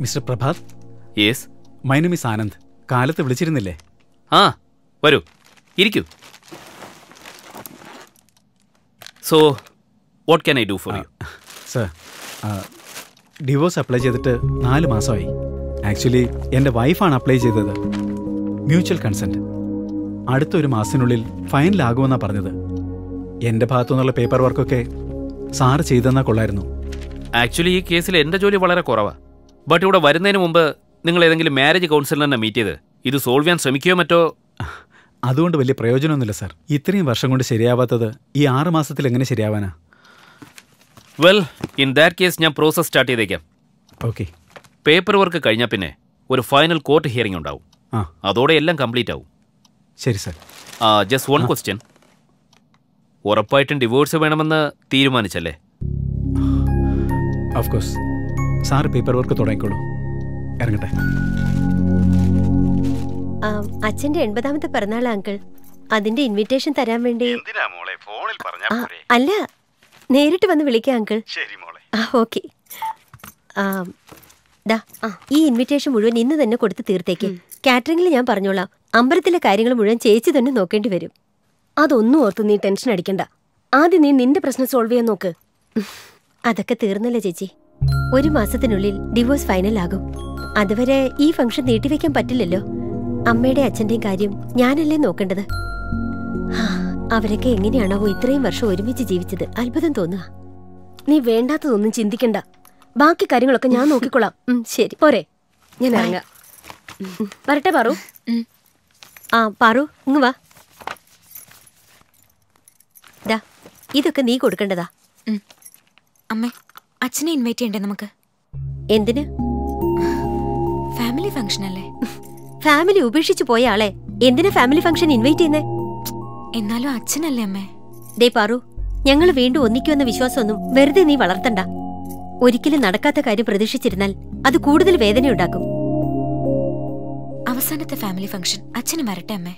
Mister Prabhat yes my name is Anand കാലത്ത് വിളിച്ചിരുന്നില്ലേ ആ വരൂ ഇരിക്കൂ so what can I do for you sir divorce apply ചെയ്തിട്ട് നാല് മാസമായി ആക്ച്വലി എൻ്റെ വൈഫാണ് അപ്ലൈ ചെയ്തത് മ്യൂച്വൽ കൺസെൻറ്റ് അടുത്ത ഒരു മാസത്തിനുള്ളിൽ ഫൈനലാകുമെന്നാണ് പറഞ്ഞത് എൻ്റെ ഭാഗത്തു നിന്നുള്ള പേപ്പർ വർക്കൊക്കെ സാറ് ചെയ്തെന്നാൽ കൊള്ളായിരുന്നു ആക്ച്വലി ഈ കേസിൽ എൻ്റെ ജോലി വളരെ കുറവാ ബട്ട് ഇവിടെ വരുന്നതിന് മുമ്പ് നിങ്ങൾ ഏതെങ്കിലും മാരേജ് കൗൺസിലറിനെ മീറ്റ് ചെയ്ത് ഇത് സോൾവ് ചെയ്യാൻ ശ്രമിക്കുകയോ മറ്റോ അതുകൊണ്ട് വലിയ പ്രയോജനമൊന്നുമില്ല സർ ഇത്രയും വർഷം കൊണ്ട് ശരിയാവാത്തത് ഈ ആറ് മാസത്തിൽ എങ്ങനെ ശരിയാവാനാ വെൽ ഇൻ ദാറ്റ് കേസ് ഞാൻ പ്രോസസ് സ്റ്റാർട്ട് ചെയ്തേക്കാം ഓക്കെ പേപ്പർ വർക്ക് കഴിഞ്ഞാൽ പിന്നെ ഒരു ഫൈനൽ കോർട്ട് ഹിയറിംഗ് ഉണ്ടാവും ആ അതോടെ എല്ലാം കംപ്ലീറ്റ് ആവും ശരി സർ ജസ്റ്റ് വൺ ക്വസ്റ്റ്യൻ ഉറപ്പായിട്ടും ഡിവോഴ്സ് വേണമെന്ന് തീരുമാനിച്ചല്ലേ of course sir paper work തുടങ്ങിക്കോളൂ ഇറങ്ങട്ടെ ആ, അച്ഛന്റെ എൺപതാമത്തെ പിറന്നാൾ അങ്കിൾ അതിന്റെ ഇൻവിറ്റേഷൻ തരാൻ വേണ്ടി എന്തിനാ മോളെ ഫോണിൽ പറഞ്ഞാ ആ, പോരെ അല്ല നേരിട്ട് വന്ന് വിളിക്കാം അങ്കിൾ ശരി മോളെ ആ ഓക്കെ ദാ ഈ ഇൻവിറ്റേഷൻ മുഴുവൻ ഇന്ന് തന്നെ കൊടുത്ത് തീർത്തേക്ക് കാറ്ററിംഗിൽ ഞാൻ പറഞ്ഞോളാം അമ്പലത്തിലെ കാര്യങ്ങൾ മുഴുവൻ ചേച്ചി തന്നെ നോക്കേണ്ടി വരും അതൊന്നും ഓർത്ത് നീ ടെൻഷൻ അടിക്കണ്ട ആദ്യം നീ നിന്റെ പ്രശ്നം സോൾവ് ചെയ്യാൻ നോക്ക് അതൊക്കെ തീർന്നല്ലോ ചേച്ചി ഒരു മാസത്തിനുള്ളിൽ ഡിവോഴ്സ് ഫൈനൽ ആകും അതുവരെ ഈ ഫംഗ്ഷൻ നീട്ടിവെക്കാൻ പറ്റില്ലല്ലോ അമ്മയുടെ അച്ഛന്റെയും കാര്യം ഞാനല്ലേ നോക്കേണ്ടത് ഹാ, അവരൊക്കെ എങ്ങനെയാണാവോ ഇത്രയും വർഷം ഒരുമിച്ച് ജീവിച്ചത് അത്ഭുതം തോന്നുക നീ വേണ്ടാത്തതൊന്നും ചിന്തിക്കണ്ട ബാക്കി കാര്യങ്ങളൊക്കെ ഞാൻ നോക്കിക്കൊള്ളാം ഉം, ശരി പോരെ ഞാൻ ഇറങ്ങാം വരട്ടെ പറു ആ പാറു ഇങ്ങ് വാ ദാ ഇതൊക്കെ നീ കൊടുക്കേണ്ടതാ അമ്മേ അച്ഛനെ ഇൻവൈറ്റ് ചെയ്യണ്ടേ നമുക്ക് എന്തിന് ഫാമിലി ഫംഗ്ഷൻ അല്ലേ ഫാമിലി ഉപേക്ഷിച്ചു പോയ ആളെ എന്തിനാ ഫാമിലി ഫംഗ്ഷൻ ഇൻവൈറ്റ് ചെയ്യുന്നേ എന്നാലും അച്ഛനല്ലേ അമ്മേ ദേ പാറു ഞങ്ങൾ വീണ്ടും ഒന്നിക്കുമെന്ന വിശ്വാസമൊന്നും വെറുതെ നീ വളർത്തണ്ട ഒരിക്കലും നടക്കാത്ത കാര്യം പ്രതീക്ഷിച്ചിരുന്നാൽ അത് കൂടുതൽ വേദനയുണ്ടാക്കും അവസാനത്തെ ഫാമിലി ഫംഗ്ഷൻ അച്ഛന് വരട്ടെ അമ്മേ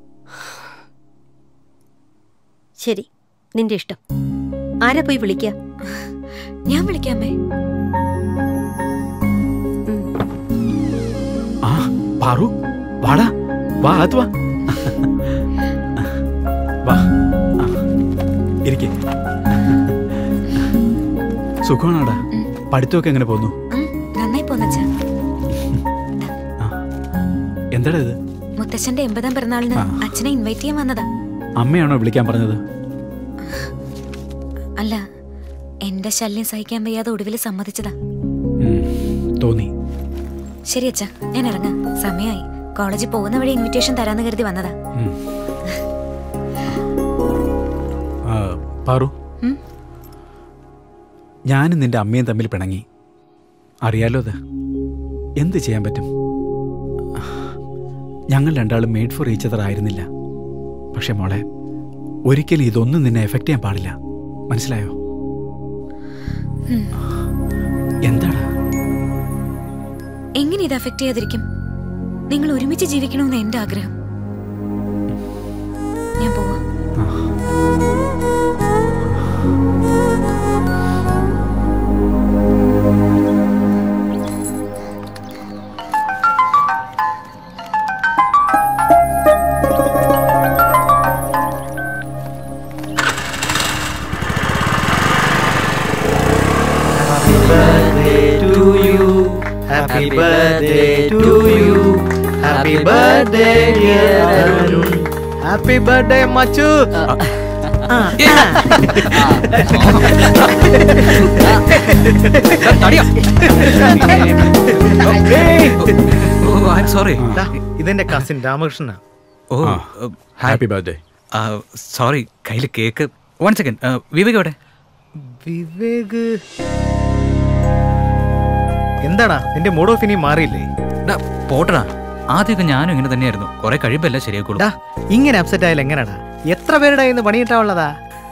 ശരി നിന്റെ ഇഷ്ടം ആരാ പോയി വിളിക്കുക ഞാൻ വിളിക്കാം അമ്മേ ആ പാറു വാടാ വാ അത് വാ വാ ആ, ഇരിക്ക് സുഖമാണോടാ പഠിത്തമൊക്കെ എങ്ങനെ പോന്നു ഉം, നന്നായി പോന്നച്ഛ എന്താടാ ഇത് മുത്തച്ഛന്റെ എൺപതാം പിറന്നാളിന് ആ. അച്ഛനെ ഇൻവൈറ്റ് ചെയ്യാൻ വന്നതാ അമ്മയാണോ വിളിക്കാൻ പറഞ്ഞത് അല്ല എന്റെ ശല്യം സഹിക്കാൻ വയ്യാതെ ഒടുവിൽ സമ്മതിച്ചതാ ഉം, തോന്നി ശരി അച്ഛ ഞാൻ ഇറങ്ങാം സമയമായി കോളേജിൽ പോകുന്ന വഴി ഇൻവിറ്റേഷൻ തരാന്ന് കരുതി വന്നതാ ഉം. ആ, പാറു ഉം? ഞാനും നിന്റെ അമ്മയും തമ്മിൽ പിണങ്ങി അറിയാലോ അത് എന്ത് ചെയ്യാൻ പറ്റും ഞങ്ങൾ രണ്ടാളും മെയ്ഡ് ഫോർ ഈച്ച് അതർ ആയിരുന്നില്ല പക്ഷെ മോളെ ഒരിക്കലും ഇതൊന്നും നിന്നെ എഫക്റ്റ് ചെയ്യാൻ പാടില്ല മനസ്സിലായോ ഉം. എന്താടാ എങ്ങനെ ഇത് അഫക്ട് ചെയ്യാതിരിക്കും നിങ്ങൾ ഒരുമിച്ച് ജീവിക്കണമെന്ന് എന്റെ ആഗ്രഹം ഞാൻ പോവാ birthday to you. Happy birthday to you. Happy birthday, dear Arun. Happy birthday, Machu. Sorry ദാ, ഇതെന്റെ കസിൻ രാമകൃഷ്ണനാ ഓ ഹാപ്പി ബർത്ത്ഡേ സോറി കയ്യിൽ കേക്ക് വൺ സെക്കൻഡ് വിവേക് എവിടെ വിവേക് എന്താടാ നിന്റെ മൂഡ് ഓഫ് ഇനി മാറിയില്ലേ ഡാ, പോട്ടെടാ ആദ്യമൊക്കെ ഞാനും ഇങ്ങനെ തന്നെയായിരുന്നു കുറെ കഴിയുമ്പോ എല്ലാം ശരിയായിക്കോളും ഡാ ഇങ്ങനെ അപ്സെറ്റ് ആയാലും എങ്ങനെടാ എത്ര പേരുടെ ഇന്ന് പണിയിട്ടാവുള്ളതാ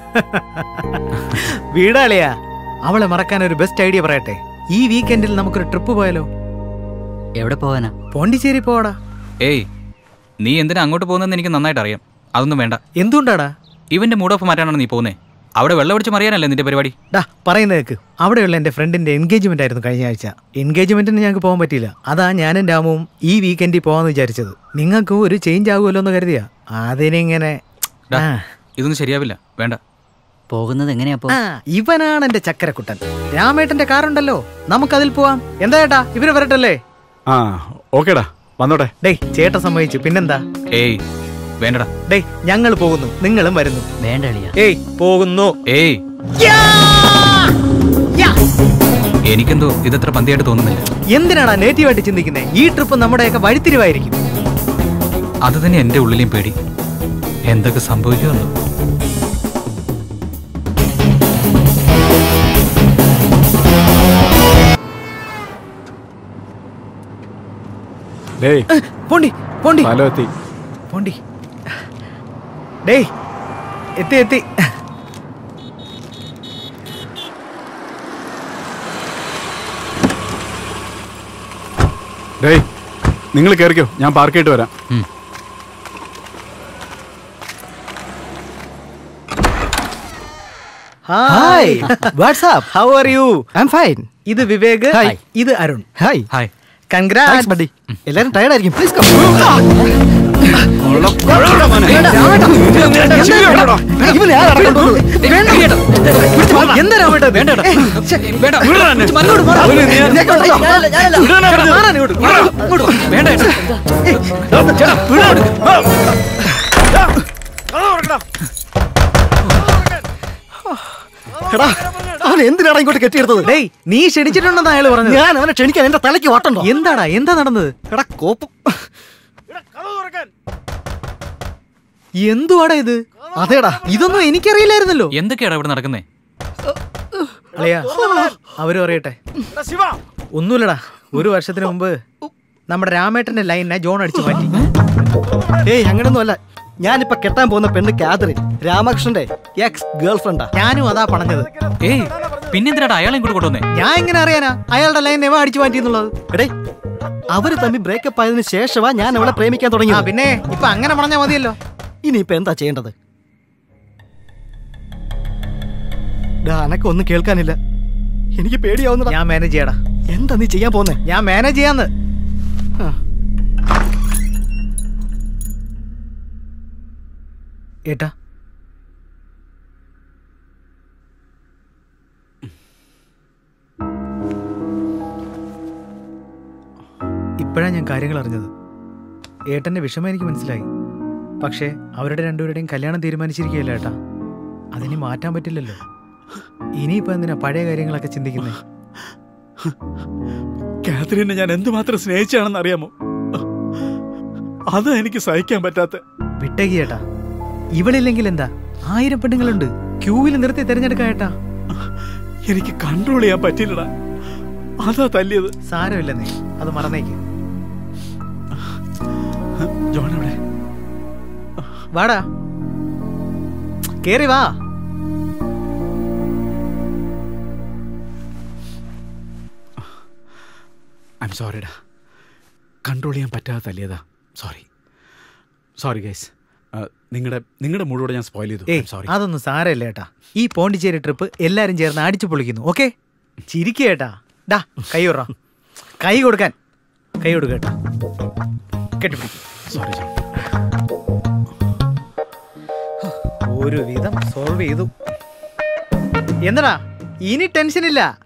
വീടാളിയാ അവളെ മറക്കാൻ ഒരു ബെസ്റ്റ് ഐഡിയ പറയട്ടെ ഈ വീക്കെൻഡിൽ നമുക്കൊരു ട്രിപ്പ് പോയാലോ എവിടെ പോവാനാ പോണ്ടിച്ചേരി പോടാ ഏയ് നീ എന്തിനാ അങ്ങോട്ട് പോകുന്നതെന്ന് എനിക്ക് നന്നായിട്ട് അറിയാം അതൊന്നും വേണ്ട എന്തുകൊണ്ടാടാ ഇവന്റെ മൂഡ് ഓഫ് മാറ്റാനാണ് നീ പോകുന്നേ അവിടെ വെള്ളം ഒടിച്ച് മറിയാനല്ലേ നിന്റെ പരിപാടി ഡാ പറയുന്ന കേക്ക് അവിടെയുള്ള എൻ്റെ ഫ്രണ്ടിന്റെ എൻഗേജ്മെന്റ് ആയിരുന്നു കഴിഞ്ഞ ആഴ്ച എൻഗേജ്മെന്റിന് ഞങ്ങൾക്ക് പോകാൻ പറ്റിയില്ല അതാ ഞാനും രാമുവും ഈ വീക്കെൻഡിൽ പോകാന്ന് വിചാരിച്ചത് നിങ്ങൾക്ക് ഒരു ചേഞ്ച് ആകുമല്ലോ എന്ന് കരുതിയാ അതിനിങ്ങനെ ഡാ, ആ. ഇതൊന്നും ശരിയാവില്ല വേണ്ട പോകുന്നത് എങ്ങനെയാ അപ്പോ ആ ഇവനാണ് എന്റെ ചക്കരക്കുട്ടൻ രാമേട്ടന്റെ കാറുണ്ടല്ലോ നമുക്കതിൽ പോവാം എന്താ ചേട്ടാ ഇവര് വരട്ടല്ലേ ആ ഓക്കേടാ വന്നോട്ടെ ഡേയ് ചേട്ടൻ സമ്മതിച്ചു പിന്നെന്താ ഏയ് വേണ്ടടാ ഡേയ് ഞങ്ങൾ പോകുന്നു നിങ്ങളും വരുന്നു വേണ്ട അളിയ ഏയ് പോകുന്നു ഏയ് എനിക്കെന്തോ ഇതത്ര പന്തിയായിട്ട് തോന്നുന്നില്ല എന്തിനാടാ നേറ്റീവായിട്ട് ചിന്തിക്കുന്നത് ഈ ട്രിപ്പ് നമ്മുടെയൊക്കെ വഴിത്തിരിവായിരിക്കും അത് തന്നെ എന്റെ ഉള്ളിലെയും പേടി എന്തൊക്കെ സംഭവിക്കുമെന്ന് ഡേയ് പോണ്ടി പോണ്ടി സ്ഥലം എത്തി പോണ്ടി ഡേയ് എത്തി എത്തി ഡേയ് നിങ്ങൾ കയറിക്കോ ഞാൻ പാർക്ക് ചെയ്തിട്ട് വരാം ഉം. Hi what's up how are you I am fine ഇത് വിവേക് ഇത് Arun hi hi congrats buddy എല്ലാരും ടയർഡ് ആയിരിക്കും പ്ലീസ് കം എന്താ രാമേട്ടാ ഇത്? വേണ്ട ഏയ്, ശ്ശെ, വേണ്ട അങ്ങോട്ട് മാറ്. ഞാൻ കൊണ്ടല്ലോ. മാറാൻ ഇങ്ങോട്ട്. ഇങ്ങോട്ട് വാ. വേണ്ട ഏട്ടാ. എടാ അവൻ എന്തിനാണ് ഇങ്ങോട്ട് കെട്ടിയെടുത്തത് ഡേയ് നീ ക്ഷണിച്ചിട്ടുണ്ടെന്ന് അയാൾ പറഞ്ഞത് ഞാൻ അവനെ ക്ഷണിക്കാൻ എന്റെ തലയ്ക്ക് വട്ടുണ്ടോ എന്താടാ എന്താ നടന്നത് എടാ കോപ്പ് എന്തുവാടാ ഇത് അതേടാ ഇതൊന്നും എനിക്കറിയില്ലായിരുന്നല്ലോ എന്തൊക്കെയാടാ ഇവിടെ നടക്കുന്നേ അളിയാ അവര് പറയട്ടെ ഒന്നുമില്ലടാ ഒരു വർഷത്തിന് മുമ്പ് നമ്മുടെ രാമേട്ടന്റെ ലൈനെ ജോൺ അടിച്ചു മാറ്റി ഏയ് അങ്ങനൊന്നും അല്ല ഞാനിപ്പോ കെട്ടാൻ പോകുന്ന പെണ്ണ് കാതറിൻ രാമകൃഷ്ണന്റെ എക്സ് ഗേൾ ഫ്രണ്ടാ ഞാനും അതാ പറഞ്ഞത് ഏയ് പിന്നെന്തിനാടാ അയാളെ ഇങ്ങോട്ട് കൊണ്ടുവന്നേ ഞാൻ എങ്ങനെ അറിയാനാ അയാളുടെ ലൈൻ എവ അടിച്ചു മാറ്റി എന്നുള്ളത് എടേ അവര് തമ്മിൽ ബ്രേക്കപ്പ് ആയതിനു ശേഷമാ ഞാൻ അവളെ പ്രേമിക്കാൻ ആ തുടങ്ങിയത് പിന്നെ ഇപ്പൊ അങ്ങനെ പറഞ്ഞാ മതിയല്ലോ ഇനിയിപ്പോ എന്താ ചെയ്യേണ്ടത് ഡാ, അനക്കം ഒന്നും കേൾക്കാനില്ല എനിക്ക് പേടിയാവുന്നതാ ഞാൻ മാനേജ് ചെയ്യടാ എന്താ നീ ചെയ്യാൻ പോന്നേ ഞാൻ മാനേജ് ചെയ്യാന്ന് ആ. ഏട്ടാ ഇപ്പോഴാണ് ഞാൻ കാര്യങ്ങൾ അറിഞ്ഞത് ഏട്ടന്റെ വിഷമം എനിക്ക് മനസ്സിലായി പക്ഷേ അവരുടെ രണ്ടുപേരുടെയും കല്യാണം തീരുമാനിച്ചിരിക്കുകയല്ല ഏട്ടാ അതിനി മാറ്റാൻ പറ്റില്ലല്ലോ ഇനിയിപ്പോ എന്തിനാ പഴയ കാര്യങ്ങളൊക്കെ ചിന്തിക്കുന്നത് കാത്രീനെ ഞാൻ എന്തുമാത്രം സ്നേഹിച്ചാണെന്ന് അറിയാമോ അത് എനിക്ക് സഹിക്കാൻ പറ്റാത്ത വിട്ടേക്ക് ഏട്ടാ ഇവളില്ലെങ്കിൽ എന്താ ആയിരം പെണ്ണുങ്ങളുണ്ട് ക്യൂവിൽ നിർത്തി തിരഞ്ഞെടുക്കാം ഏട്ടാ എനിക്ക് കൺട്രോൾ ചെയ്യാൻ പറ്റില്ലടാ അതാ തല്ലിയത് സാരമില്ല നീ അത് മറന്നേക്ക് ജോൺ എവിടെ വാടാ കേറി വാ ഐ എം സോറിടാ കൺട്രോൾ ചെയ്യാൻ പറ്റാതെ തല്ലിയതാ സോറി സോറി ഗൈസ് നിങ്ങളുടെ നിങ്ങളുടെ മൂടോടെ ഞാൻ സ്പോയിൽ ചെയ്തു ഏയ് സോറി അതൊന്നും സാരമില്ല ഏട്ടാ ഈ പോണ്ടിച്ചേരി ട്രിപ്പ് എല്ലാരും ചേർന്ന് അടിച്ചു പൊളിക്കുന്നു ഓക്കെ ചിരിക്കുക ഏട്ടാ ഡാ കൈ വിടറാ കൈ കൊടുക്കാൻ കൈ കൊടുക്കുക ഏട്ടാ കെട്ടിപ്പിടിക്കും സോറി ജോൺ ഒരു വിധം സോൾവ് ചെയ്തു എന്നടാ ഇനി ടെൻഷൻ ഇല്ല